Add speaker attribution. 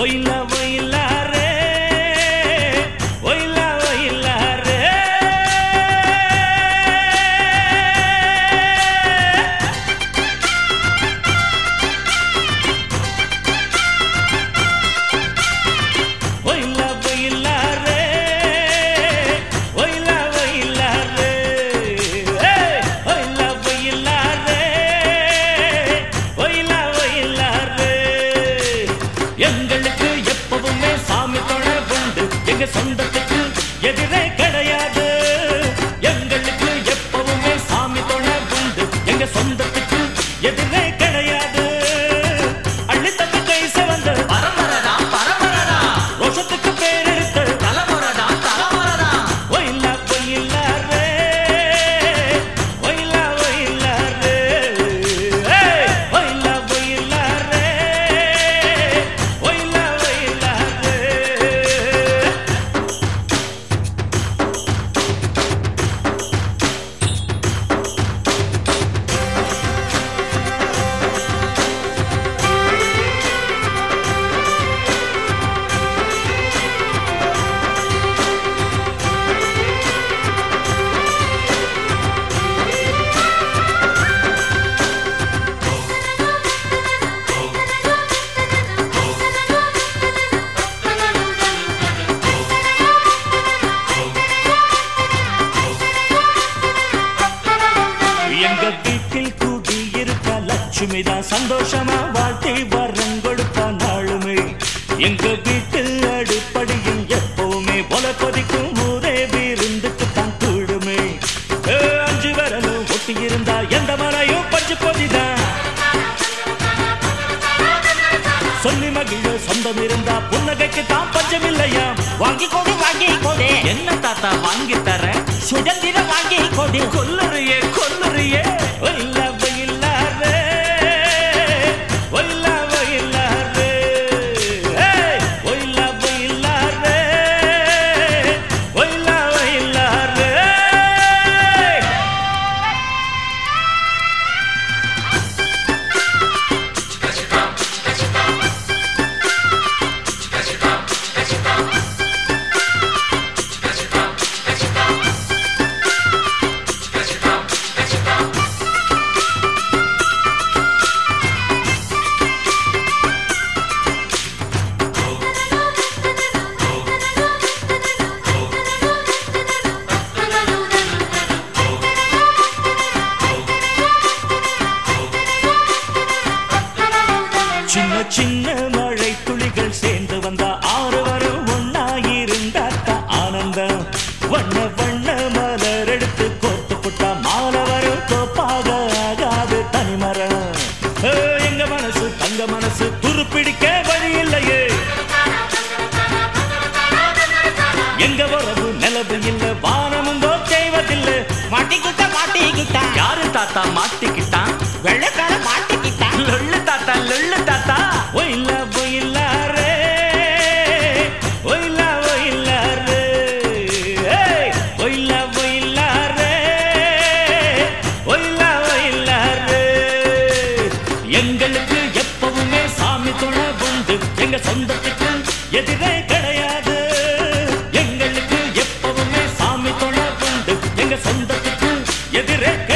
Speaker 1: ஒயில ஒயிலாரே ஒயில ஒயிலாரே ஒயில ஒயிலாரே ஒயில ஒயிலாரே ஒயில ஒயிலாரே ஒயில ஒயிலாரே எங்களுக்கு எப்பவுமே சாமி தொழ உண்டு எங்க சொந்தத்துக்கு எதிரே கிடையாது எங்களுக்கு எப்பவுமே சாமி தொழ உண்டு எங்க சொந்தத்துக்கு எதிரே கிடையாது அள்ளித்தட்டு கை சிவந்த
Speaker 2: பரம்பரடா பரம்பரடா
Speaker 1: ரோஷத்துக்கு பேர் எடுத்து
Speaker 2: தலைமுறைடா தலைமுறைடா
Speaker 1: ஒயிலா ஒயிலாரே ஒயிலா ஒயிலாரே ஒயிலா ஒயிலாரே ஒயிலா ஒயிலாரே எங்க வீட்டில் கூடி இருக்க லட்சுமி தான் சந்தோஷமா வாழ்த்தி வரம் கொடுப்பா நாளுமே எங்க வீட்டு அடிப்படையில் எப்பவுமே போல கொதிக்கும் ஊரே விருந்துக்கு தான் கூடுமே ஏ, அஞ்சு விரலும் ஒட்டி இருந்தா எந்த மலையும் பஞ்சு பொதிதான் சொல்லி மகிழ சொந்தம் இருந்தா புன்னகைக்கு தான் பஞ்சம் இல்லையா
Speaker 2: வாங்கி கொடு வாங்கி கொடு
Speaker 1: என்ன தாத்தா வாங்கி தர
Speaker 2: சுதந்திரம் வாங்கி கொடு
Speaker 1: கொல்லுறியே கொல்லுறியே ஒயில்ல ஒயில்லாரே ஒயில்ல ஒயில்லாரே ஏய் ஒயில்ல ஒயில்லாரே ஒயில்ல ஒயில்லாரே சின்ன சின்ன மழை துளிகள் சேர்ந்து வந்தா ஆறு வரும் ஒன்னாயிருந்தாத்த ஆனந்தம் வண்ண வண்ண மலர் எடுத்து கோத்து புட்டா மாலை வரும் தோப்பாக ஆகாது தனிமரம் ஏ, எங்க மனசு தங்க மனசு துருப்பிடிக்க வழி இல்லையே எங்க உறவு நிலவு இல்ல வானமுங்கோ செய்வதில்லை
Speaker 2: மாட்டிக்கிட்ட மாட்டிக்கிட்ட
Speaker 1: யாரு தாத்தா மாட்டிக்கிட்டான்
Speaker 2: வெள்ளக்கார மாட்டிக்கிட்ட
Speaker 1: லொள்ளு தாத்தா லொள்ளு தாத்தா ஒயில்ல ஒயில்லாரே ஒயில்ல ஒயில்லாரே ஏய் ஒயில்ல ஒயில்லாரே ஒயில்ல ஒயில்லாரே எங்களுக்கு எப்பவுமே சாமி துணை உண்டு எங்க சொந்தத்துக்கு எதிரே கிடையாது எங்களுக்கு எப்பவுமே சாமி துணை உண்டு எங்க சொந்தத்துக்கு எதிரே கிடையாது